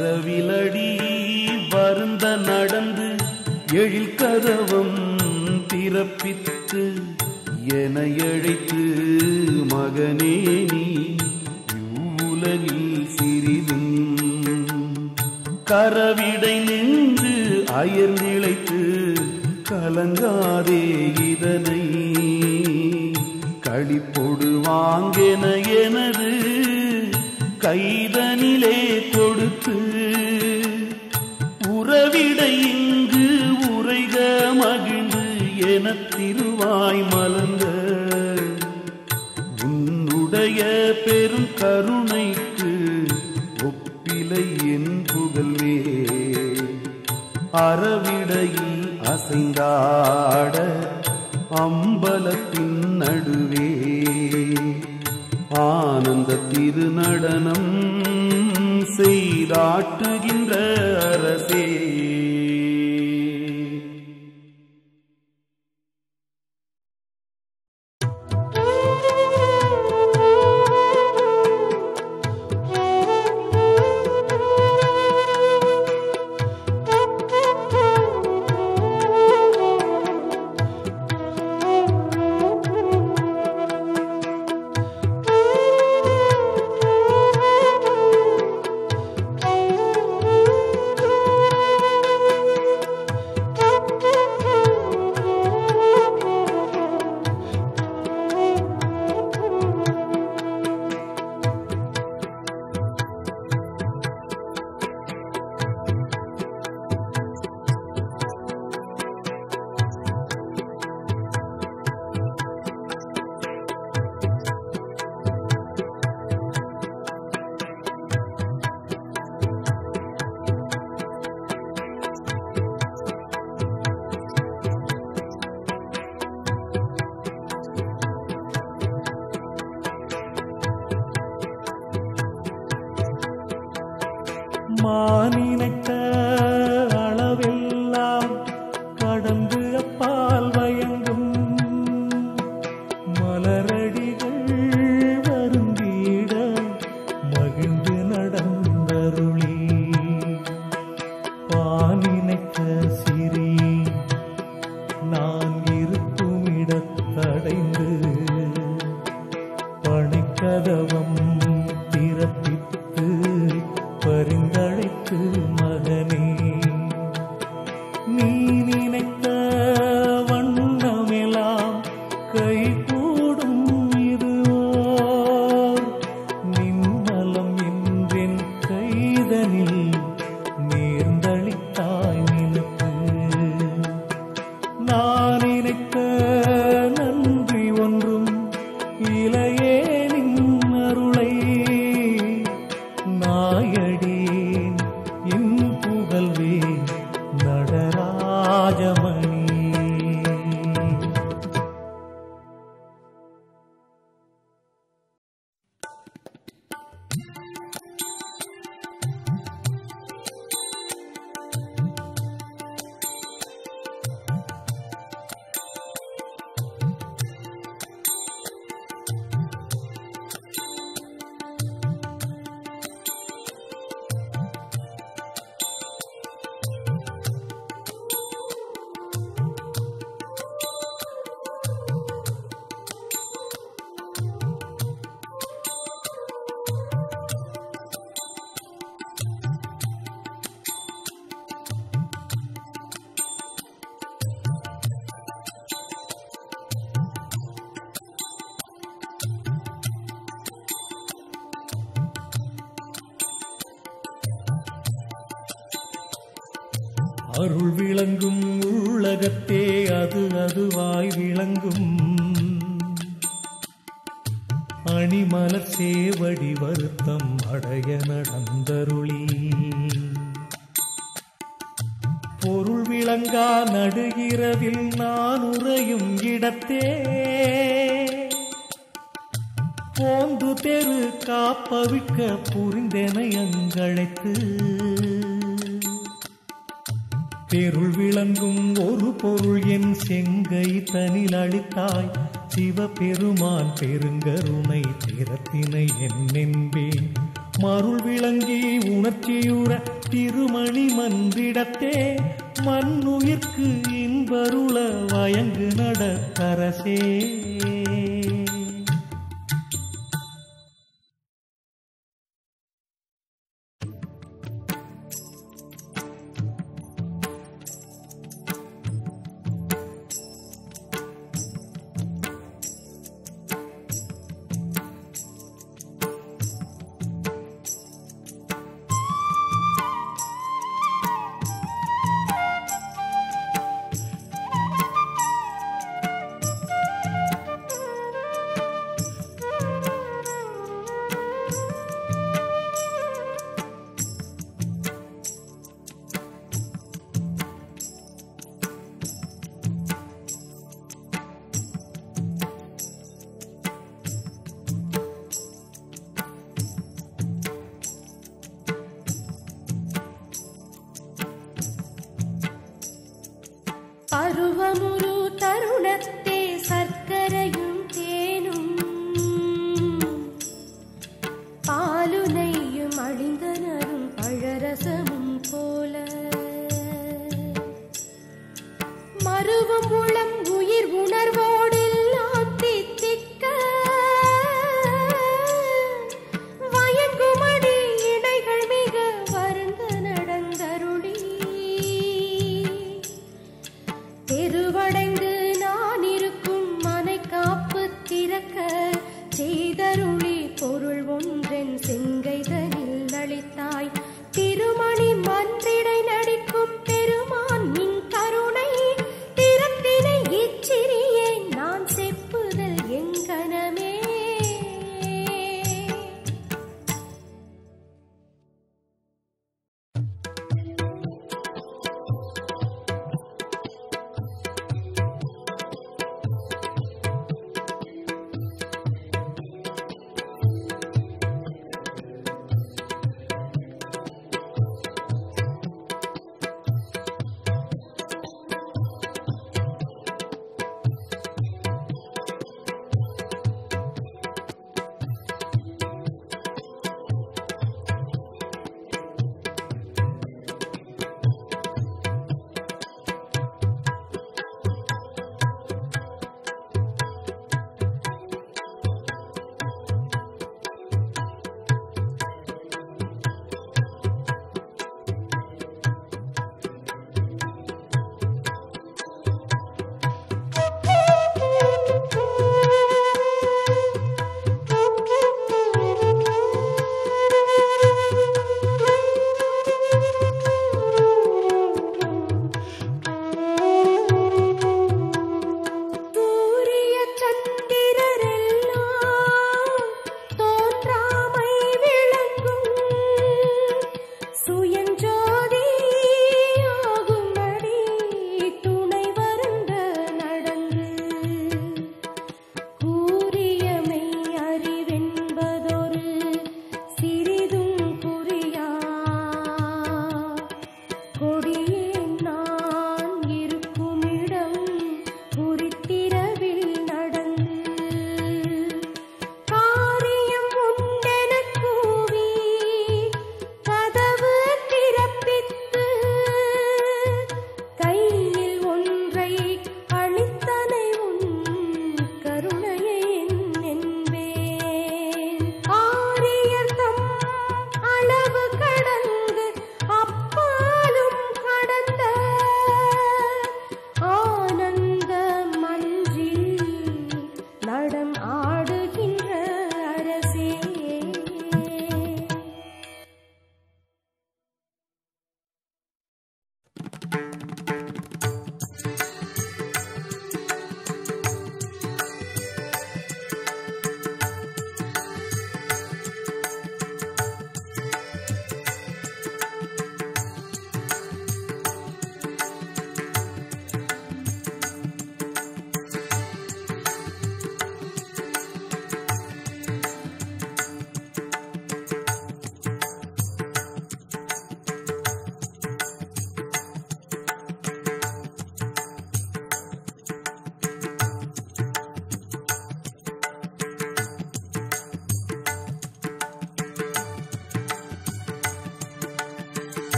இரவிலடி வருந்த நடந்து எழில் கதவம் பிறப்பித்து என அழைத்து மகனே நீ இவ்வுலகில் சிறிதும் கரவிடை நின்று அயர் நிலைத்து கலங்காதே இதனை களிப்பொடு வாங்கென எனது கைதனிலே கொடுத்து உறவிடை இங்கு உரைக மகிழ்ந்து என திருவாய் மலர்ந்த உன்னுடைய பெரும் கருணைக்கு ஒப்பிலை என் புகழ்வே அறவிடையில் அசைந்தாட அம்பலத்தின் நடுவே ஆனந்த திருநடனம் செய்தாட்டுகின்ற அரசே மானினைத்த அளவெல்லாம் கடந்து அப்பால் வயங்கும் மலரடிகள் வருந்திட மகிழ்ந்து நடந்தருளி பானினைத்த சிறி நான் இருக்கும் இடத்தடைந்து பணிக்கதவம் திறப்பித்து பரிந்தழைத்து மகனே நீ நினைத்த வண்ணமெல்லாம் கைகூடும் இதுவோ நின்னலம் என்றென் கைதனில் நேர்ந்தளித்தாய் நினைப்பு நான் நினைத்த நன்றி ஒன்றும் இலையே நின் அருளை நாயடியேன் என் புகழ்வே நடராஜமணி அருள் விளங்கும் உள்ளகத்தே அது அதுவாய் விளங்கும் அணிமலர் சேவடி வருத்தம் அடைய நடந்தருளி பொருள் விளங்கா நடுகிறதில் நான் உறையும் இடத்தே போந்து தெரு காப்பவிக்க புரிந்தெனை அங்கழைத்து தெருள் விளங்கும் ஒரு பொருள் என் செங்கை தனில் அளித்தாய் சிவபெருமான் பெருங்கருணை திறத்தினை என்னென்பேன் மருள் விளங்கி உணர்ச்சியுற திருமணி மன்றிடத்தே மண்ணுயிர்க்கு இன்பருள வயங்கு நடக்கரசே பருவமுரு தருணத்தே சர்க்கரையும் தேனும் பாலுனையும் அழிந்தனரும் பழரசமும் போல மருவும் உளம் உயிர் உணர்வோடெல்லாம் தித்திக்க வயங்குமடி இடைகள் மிக வருந்த நடந்தருளி தெருவடைந்து நான்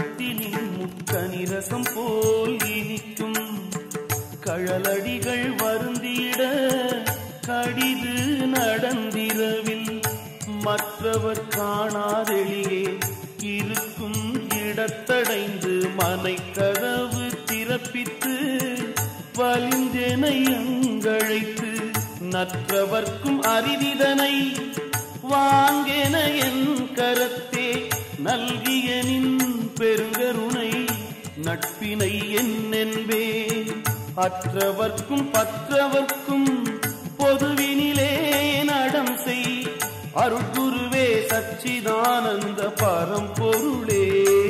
கழுத்தினில் முக்கனிரசம் போல் இனிக்கும் கழலடிகள் வருந்திட கடிது நடந்திரவில் மற்றவர் காணாதெளியே இருக்கும் இடத்தடைந்து மனைக்கதவு திறப்பித்து வலிந்தெனை அங்கழைத்து நற்றவர்க்கும் அறிவிதனை வாங்கென என் கரத்தே நல்கிய நின் பெருங்கருணை நட்பினை என்னென்பே அற்றவர்க்கும் பற்றவர்க்கும் பொதுவினிலே நடம் செய் அருட்குருவே சச்சிதானந்த பரம்பொருளே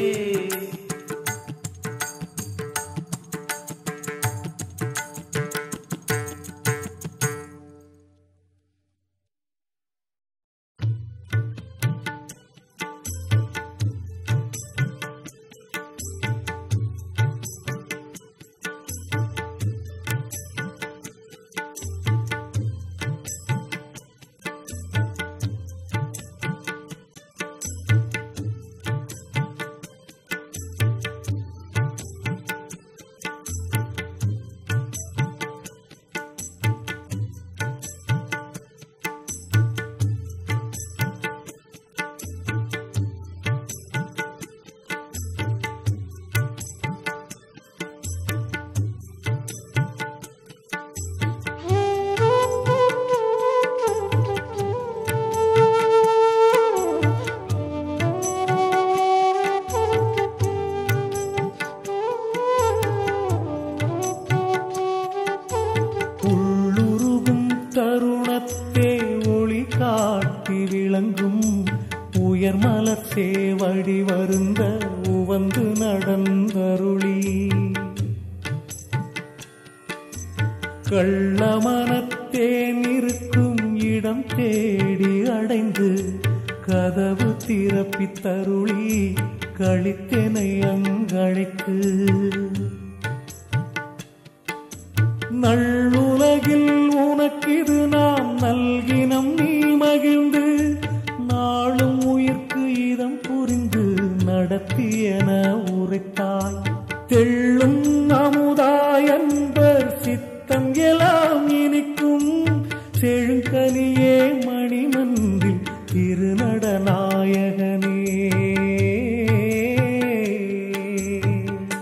உள்ளுருகும் தருணத்தே ஒளி காட்டி விளங்கும் உயர் மலர் சேவடி வருந்த உவந்து நடந்தருளி கள்ளமனத்தேன் இருக்கும் இடம் தேடி அடைந்து கதவு திறப்பித் தருளி கழித்தெனை அங்கழைக்கு நள்ளுலகில் உனக்கிது நாம் நல்கினம் நீ மகிழ்ந்து நாளும் உயிர்க்கு இதம் புரிந்து நடத்தியன உரைத்தாய் தெள்ளும் அமுதாய் அன்பர் சித்தம் எல்லாம் இனிக்கும் செழுங்கனியே மணிமன்றில் திருநடநாயகனே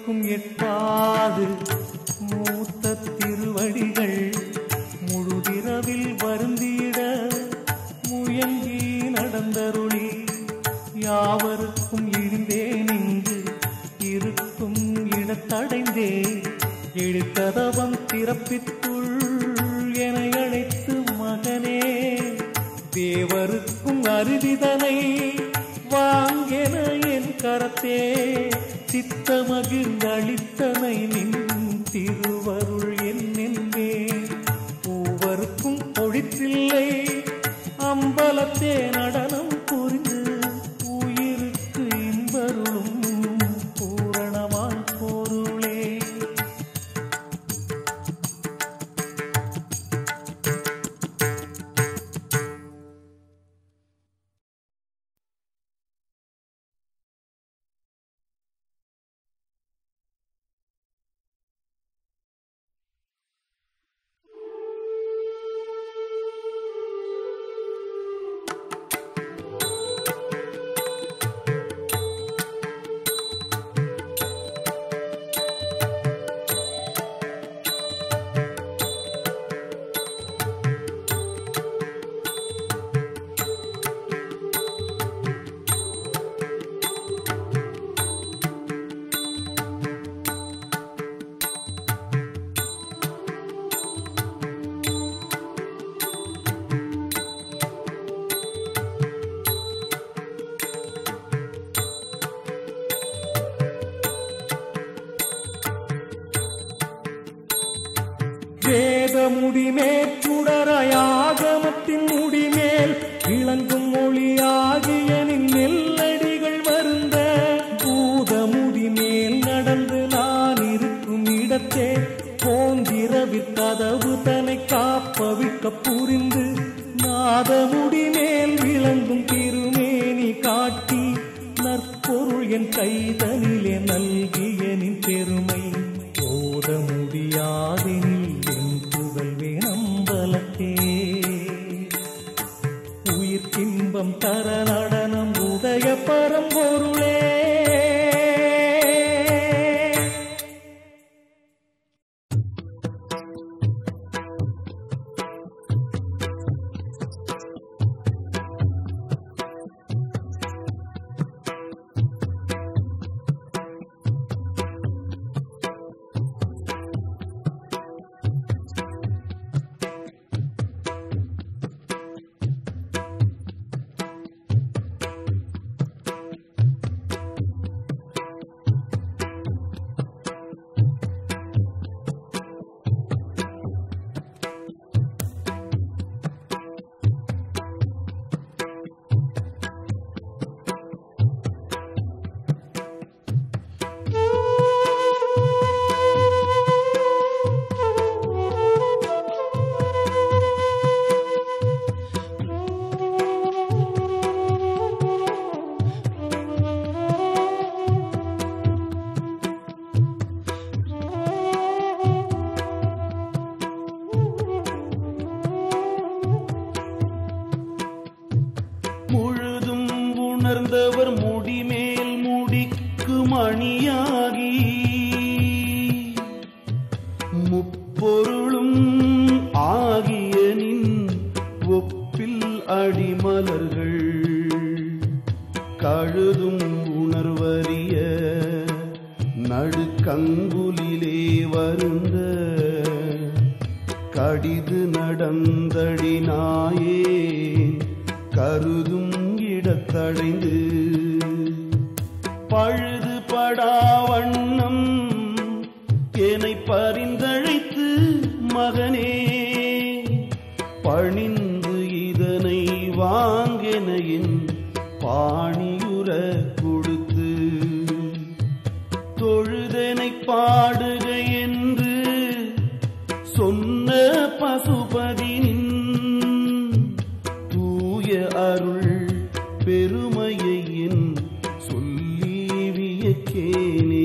தேவருக்கும் எட்டாது மூத்த திருவடிகள் முழுதிரவில் வருந்திட முயங்கி நடந்தருளி யாவருக்கும் இழிந்தேன் இங்கு இருக்கும் இடத்தடைந்தே எழுத்ததவம் திறப்பித்துள் என அழைத்து மகனே தேவருக்கும் அருதிதனை வாங்கென என் கரத்தே சித்தமகிழ்ந்தளித்தனை நின் திருவருள் என்னென்பே பூவருக்கும் பொழிற்றில்லை அம்பலத்தே நடனம் புரிந்து உயிருக்கு இன்பருளும் பூரணமாய் பொருளே வேத முடிமேற்றுடராயாகமத்தின் முடிமேல் விளங்கும் மொழியாகிய நின் நெல்லடிகள் வருந்த பூத முடிமேல் நடந்து நான் இருக்கும் இடத்தே போந்திரவிற் கதவு தன்னை காப்பவிக்க புரிந்து நாத முடிமேல் விளங்கும் திருமேனி காட்டி நற்பொருள் என் கைதனிலே நல்கிய நின் பெருமை ஓத முடியாதெனில் என் புகழ்வே நம்பலத்தே உயிர்க்கின்பம் தர நடனம் உதய பரம்பொருளே முழுதும் உணர்ந்தவர் முடிமேல் முடிக்கு மணியாகி முப்பொருளும் ஆகிய நின் ஒப்பில் அடிமலர்கள் கழுதும் உணர்வறிய நடுக்கங்குலிலே வருந்த கடிது நடந்தடினாயே கருதும் இடத்தடைந்து பழுது படாவண்ணம் என்னை பரிந்தழைத்து மகனே பணிந்து இதனை வாங்கென என் பாணியுற கொடுத்து தொழுதனை பாடுக என்று சொன்ன பசுபதினின் தூய அருள் பெருமையை என் சொல்லி வியக்கேனே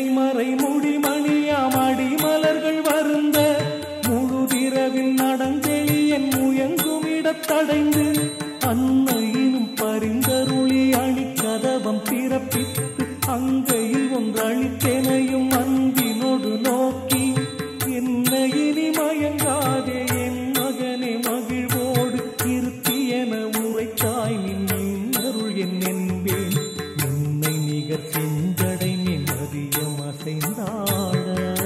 மறை முடி மணியாமடி மலர்கள் வருந்த முழுதிரவில் நடந்தெளியன் முயங்கும் இடத்தடைந்து அன்னையினும் பரிந்தருளி அணிக்கதவம் பிறப்பித்து அங்கையில் ஒன்றளித்தெனையும் அன்பினோடு நோக்கி என்ன இனி மயங்காதே என் மகனே மகிழ்வோடு இருத்தி என உரைத்தாய் நின் அருள் என் என்பேன் என்னை நிகர் செஞ்சடை நிம்மதியம் அசைந்தாட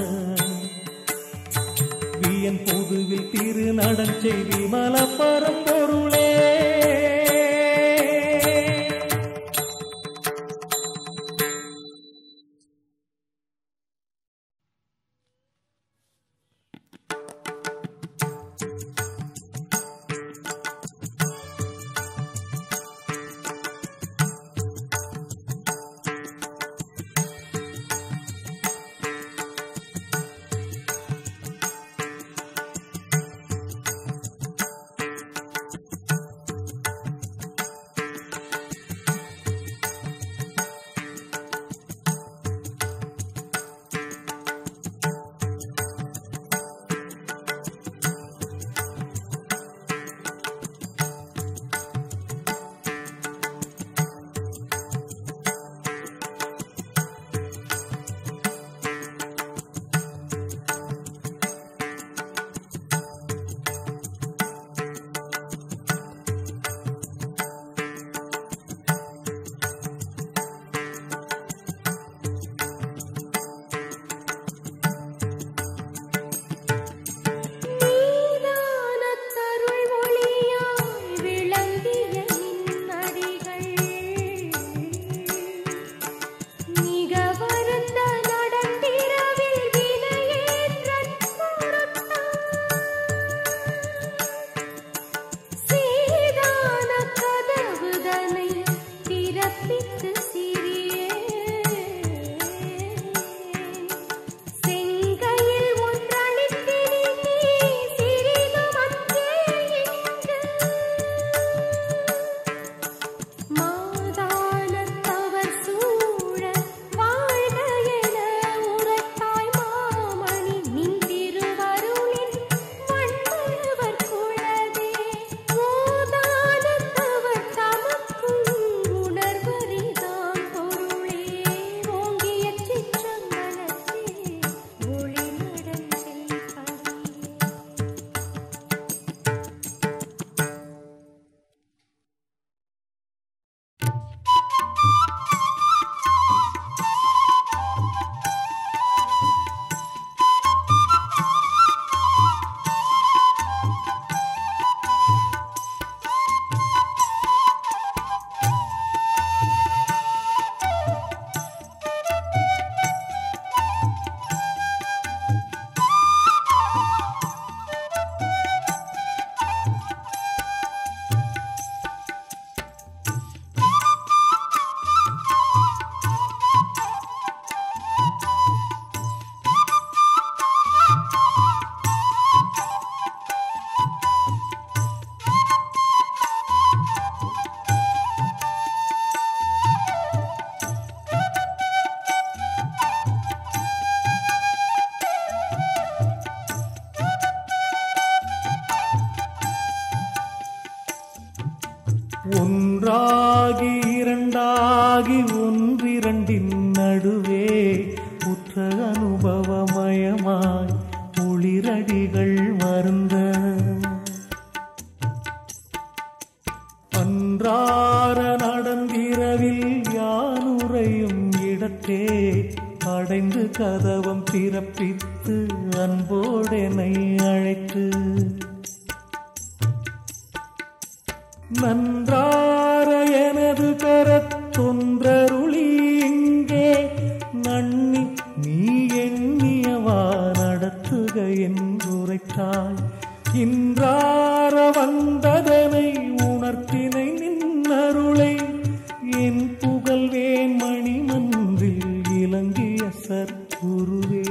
வியன் பொதுவில் திரு நடஞ்செய்தி மலப்பரம் பொருளே நீதானத்தருள் ஒளியாய் விளங்கிய நின்னடிகள். மிக வருந்த நடந்திரவில் வினையேற்றன் பொருட்டாய். சீதான கதவுதனை திறப்பித்து சிறியேன். செங்கையில் ஒன்றளித்தினி நீ சிறிதும் அங்கே இங்கு. மாதானத்தவர் சூழ வாழ்க என உரைத்தாய் மாமணி நின் திருவருளின் வண்ணவர் குழதே. ஓதானத்தவர் தமக்கும் உணர்வரிதாம் பொருளே. ஓங்கிய சிற்றம்பலத்தே ஒளி நடஞ்செய் பதியே. ஒன்றாகி இரண்டாகி ஒன்றிரண்டின் நடுவே உற்ற அனுபவமயமாய் ஒளிரடிகள் மருந்த அன்றார நடந்திரவில் யானுரையும் இடத்தே அடைந்து கதவம் பிறப்பித்து அன்போடெனை அழைத்து நன்றார எனது கரத்தொன்றருளி இங்கே நன்னி நீ எண்ணியவா நடத்துக என்றுரைத்தாய் இன்றார வந்ததனை உணர்த்தினை நின்னருளை என் புகழ்வேன் மணிமன்றில் இலங்கிய சற்குருவே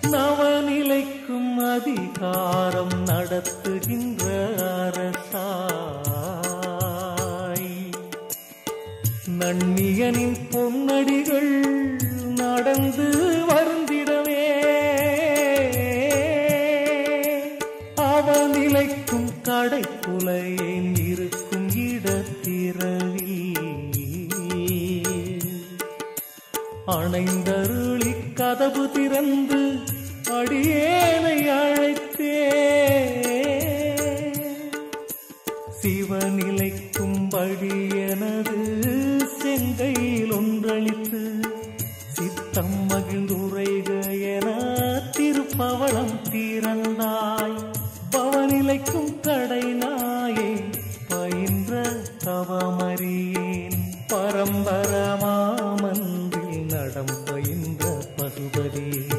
நவநிலைக்கும் அதிகாரம் நடத்துகின்ற அரசாய் நன்னியனின் பொன்னடிகள் நடந்து வருந்திடவே அவனிலைக்கும் கடைக்குலையேன் இருக்கும் இடத்திரவி அணைந்தருளி கதவு திறந்து அடியேனை அழைத்தே சிவநிலைக்கும்படி எனது செங்கையில் ஒன்றளித்து சித்தம் மகிழ்ந்துரைக என திருப்பவளம் தீரந்தாய் பவநிலைக்கும் கடை நாயே பயின்ற தவமறியேன் பரம்பரமாமன்றில் நடம் பயின்ற பசுபதியே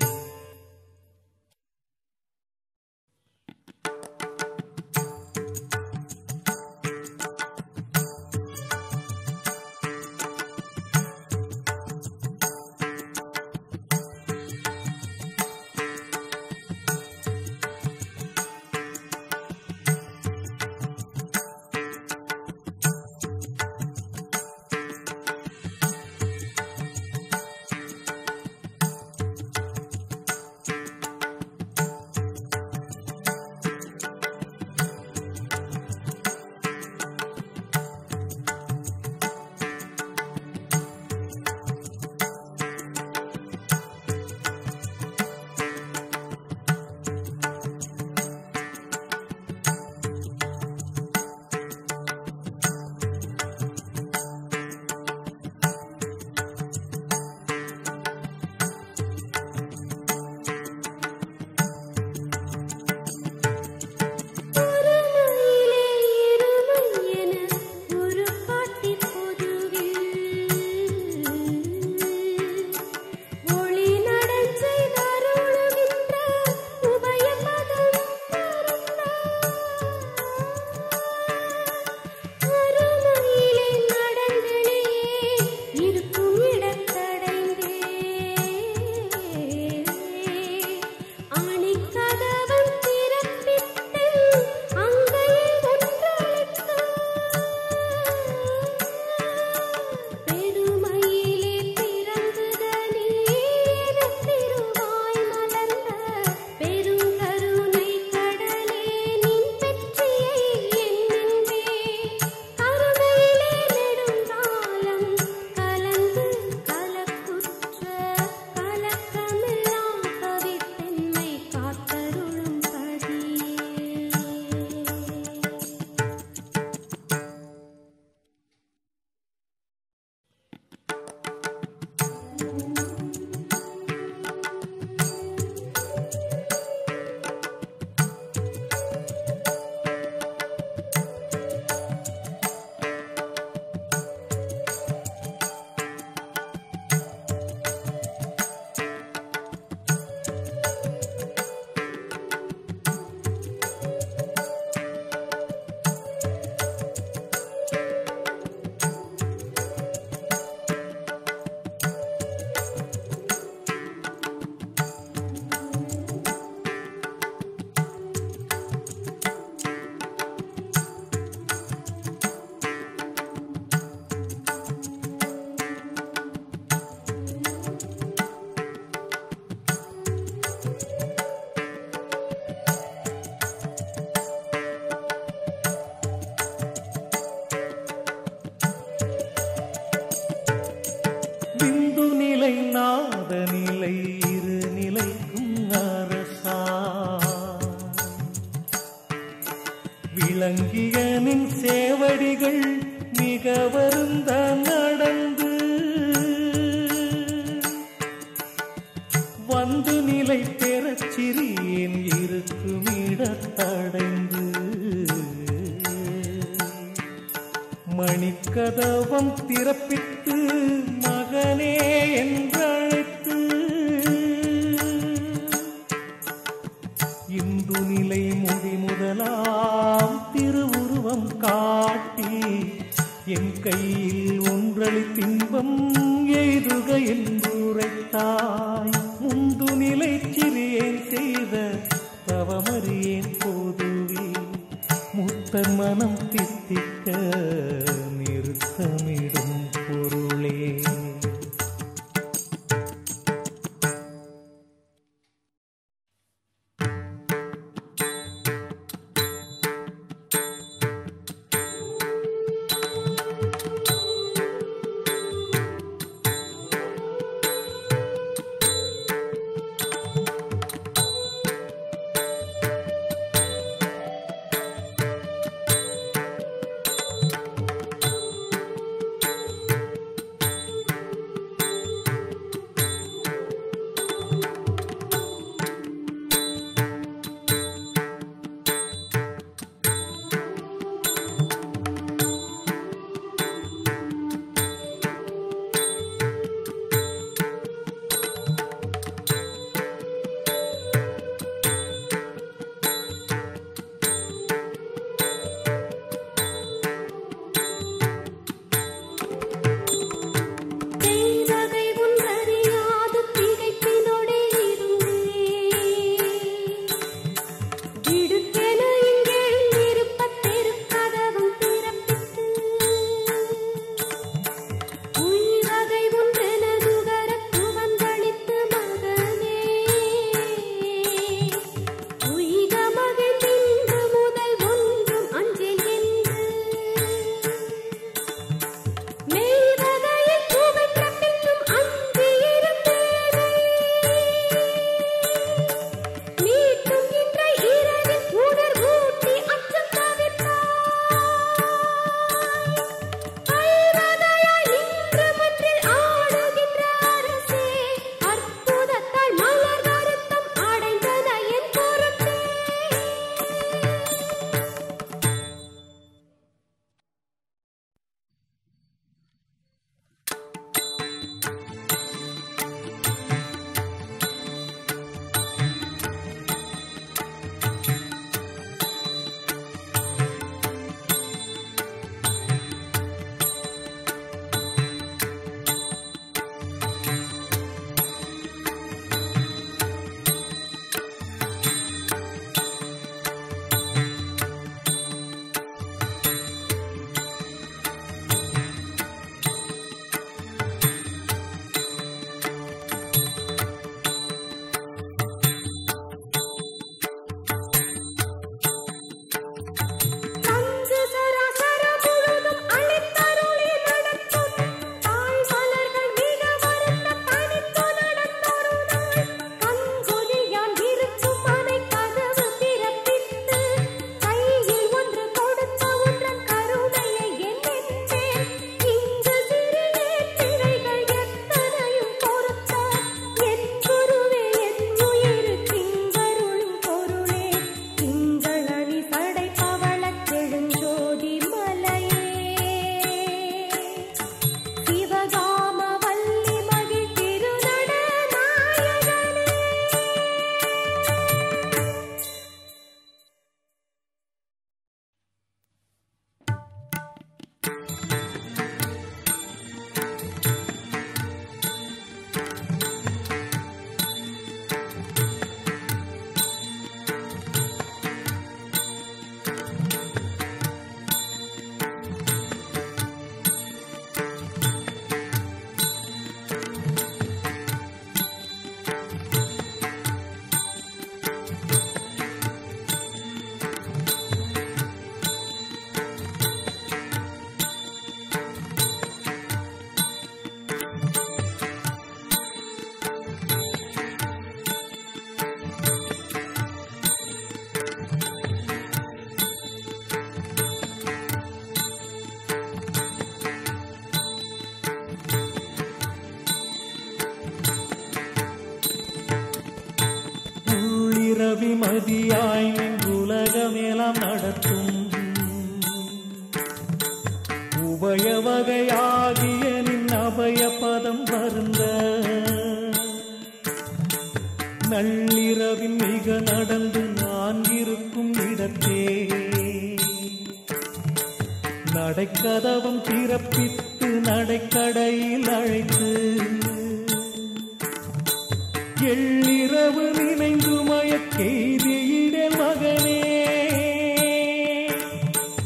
ஒருமையிலே இருமை என ஒரு காட்டிற் பொதுவில் ஒளி நடஞ்செய்தருளுகின்ற உபயபதம் அருமையிலே நடந்தெளியே இருக்கும் இடத்தடைந்தே அணிக்கதவம் திறப்பிட்டு அங்கையே ஒன்றழைத்து பெருமையிலே பிறந்தத நீர் திருவாய் மலர்ந்த பெருங்கருணை கடலே நின் பெற்றியை எண்ணின்பே கருணையிலே நெடுங்காலம் கலந்து கலக்குற்ற கலக்கமெல்லாம் கவித்தென்னை காத்தருளும் பதியே விந்து நிலை நாத நிலை இரு நிலைக்கும் அரசா விளங்கியனின் சேவடிகள் மிக வருந்த நடந்து வந்து நிலை பெறச் சிறியேன் இருக்குமிடத்தடைந்து மணிக்கதவம் திறப்பித்து மகனே என்றழைத்து இந்து நிலை முடி முதலாம் திருவுருவம் காட்டி என் கையில் ஒன்றளி தின்பம் எய்துக என்றுரைத்தாய் முந்து நிலை பக்தர் மனம் தித்திக்க நிறுத்தமிடும் பொருளே செய்வகை ஒன்றறியாது திகைப்பினோடே இருந்தேன் திடுக்கென இங்கே இருப்பத் தெருக்கதவும் திறப்பித்து உயிர்வகை ஒன்றெனதுகரத் துவந்தளித்து மகனே உய்க மகன் இன்று முதல் ஒன்றும் அஞ்சேன் என்று மெய்வகையில் சுவைத்த பின்னும் அஞ்சியிருந்தேனே. மீட்டும் இன்ற இரவில் உணர்வூட்டி அச்சம் தவிர்த்தாய். ஐவகையாய் நின்று மன்றில் ஆடுகின்ற அரசே, அற்புதத்தால் மலர் வருத்தம் அடைந்தன என் பொருட்டே. கஞ்சு சராசர முழுதும் அளித்தருளி நடத்தும் தாய் மலர்கள் மிக வருந்த தனித்து நடந்தொரு நாள் கண்கொலில் யான் இருக்கும் மனை கதவு திறப்பித்து கையில் ஒன்று கொடுத்த ஒன்றன் கருணையை எண்ணென்றேன் இங்கு சிறிய திரைகள் எத்தனையும் பொறுத்த என் குருவே என் உயிருக்கிங்கருளும் பொருளே திங்களணி சடை பவளச் செழுஞ்சோதி மலையே சிவகாம வள்ளி மகிழ் திருநட நாயகனே உள்ளிரவி மதியாய் உலகமேலாம் நடத்தும் உபய வகையாகிய நின் அபய பதம் வருந்த நள்ளிரவின் மிக நடந்து நான் இருக்கும் இடத்தே நடைக்கதவம் திறப்பித்து நடைக்கடையில் அழைத்து எள்ளிரவு நினைந்து மயக்கெய்தியிட மகனே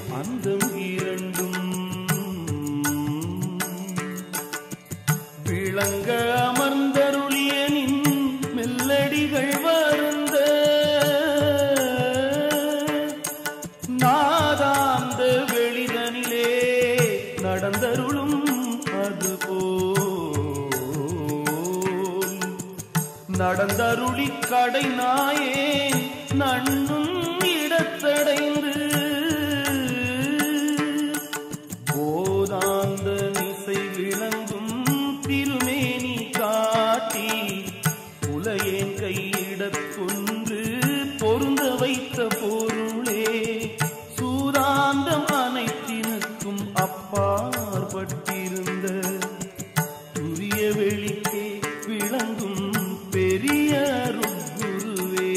அந்தம் இரண்டும் விளங்க அமர்ந்தருளியனின் மெல்லடிகள் வருந்த நாதாந்த வெளிதனிலே நடந்தருளும் அதுபோல் நடந்தருளி கடை நாயே நண்ணும் இடத்தடைந்து போதாந்த மிசை விளங்கும் திருமேனி காட்டி உலையேன் கையிடக் கொன்று பொருந்த வைத்த பொருளே சூதாந்தம் அனைத்தினுக்கும் அப்பாற்பட்டிருந்த துரிய வெளிக்கே விளங்கும் பெரிய குருவே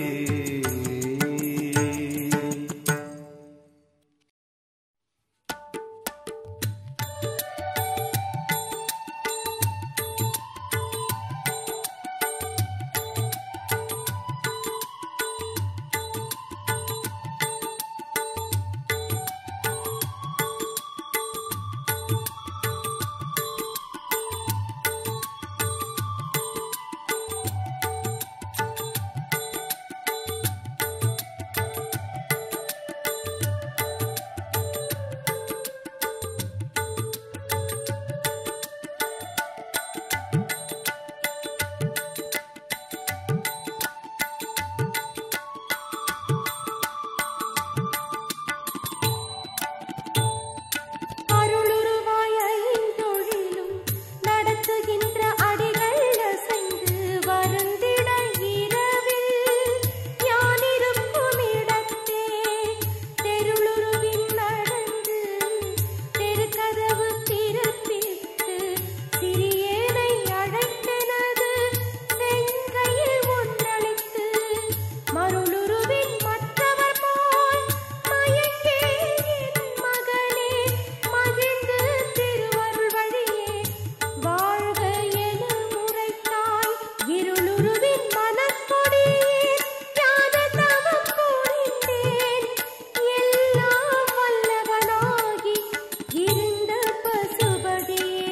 அருளுருவாய் ஐந்தொழிலும் நடத்துகின்ற அடிகள் அசைந்து வருந்திட இரவில் யானிருக்கும் இடத்தே தெருளுருவின் நடந்து தெருக்கதவு திறப்பித்து சிறியேனை அழைத்தனது செங்கையில் ஒன்றளித்து மருளுருவின் மற்றவர் போல் மயக்கே என் மகனே மகிழ்ந்து திருவருள் வழியே வாழ்க என முறைத்தாய் இருளுருவின் மனக்கொடியே ஞான தவம் புரிந்தேன் எல்லாம் வல்லவனாகி இருந்த பசுபதியே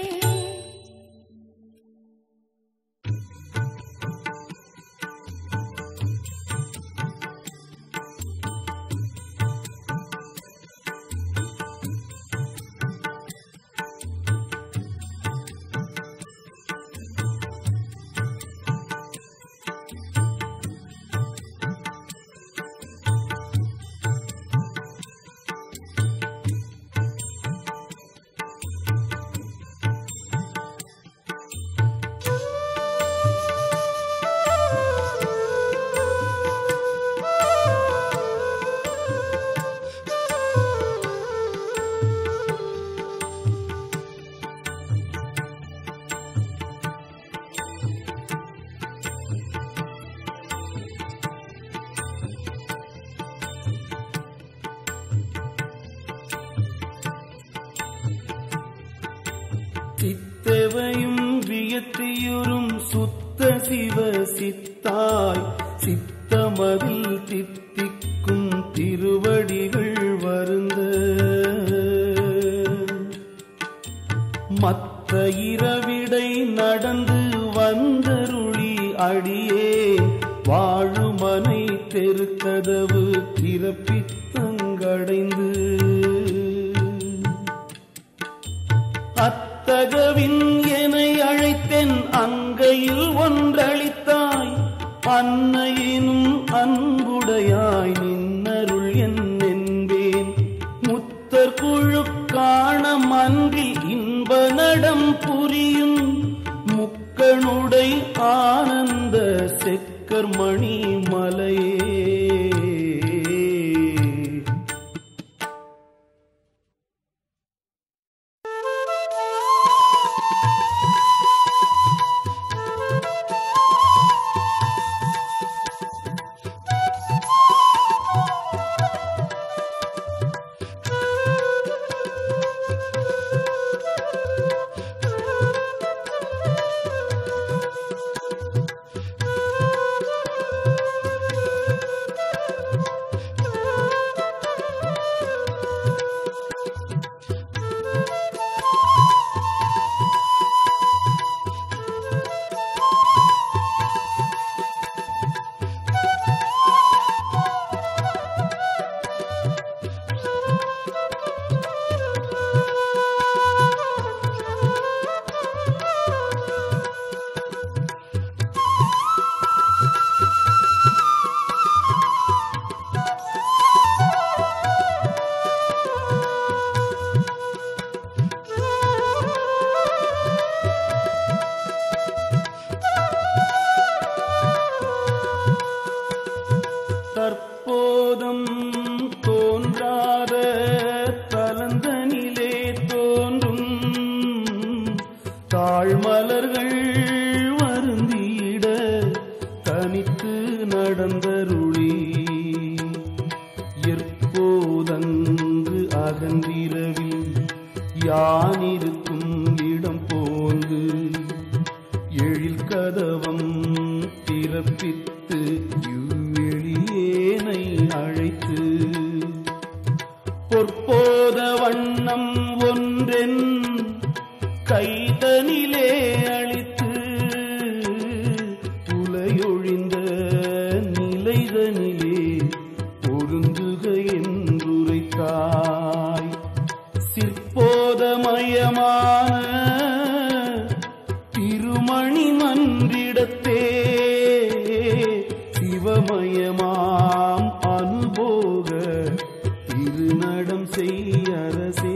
சித்தவையும் வியத்தியுறும் சுத்த சிவ சித்தாய் சித்தமதில் தித்திக்கும் திருவடிகள் வருந்த மத்த இரவிடை நடந்து வந்தருளி அடியே வாழுமனை தெருக்கதவு திறப்பித்தங்கடைந்து அத்தகவின் என்னை அழைத்தென் அங்கையில் ஒன்றளித்தாய் அன்னையினும் அன்புடையாய் நின்னருள் என் என்பேன் முத்தர் குழு காண மன்றில் இன்ப நடம் புரியும் முக்கணுடை ஆனந்த செக்கர் மணி மலையே Thank you. தற்போதம் தோன்றாத தலந்தனிலே தோன்றும் தாழ்மலர்கள் வருந்திட தனித்து நடந்தருளி எப்போதங்கு அகன்றிரவில் யானிருக்கும் இடம் போந்து எழில் கதவம் திறப்பித்து இவ்வெளியேனை அழைத்து பொற்போத வண்ணம் ஒன்றென் கைதனிலே அளித்து புலையொழிந்த நிலைதனிலே பொருந்துக என்றுரைத்தாய் சிற்போதமயமான திருமணி மன்றிடத்தே சிவமயமாம் அனுபோக திருநடம் செய்யரசே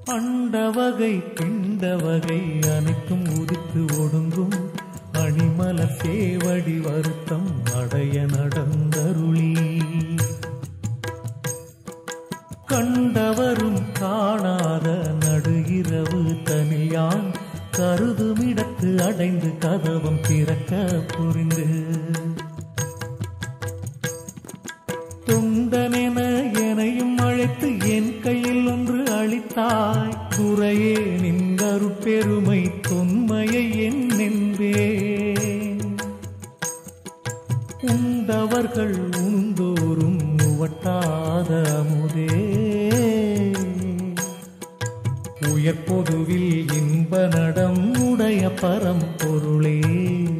அண்டவகை பிண்டவகை அனைத்தும் உதித்து ஒடுங்கும் அணிமலர் சேவடி வருத்தம் அடைய நடந்தருளி கண்டவரும் காணாத நடுஇரவு தனியான் கருதுமிடத்து அடைந்து கதவம் திறக்க புரிந்து தொண்டனென எனையும் அழைத்து என் கையில் ஒன்று அளித்தாய் குறையே நின்றருட்பெருமை தொன்மையை என்னென்பேன் உண்டவர்கள் உண்டோறும் உவட்டாத அமுதே உயர்பொதுவில் இன்ப நடம் உடைய பரம்பொருளே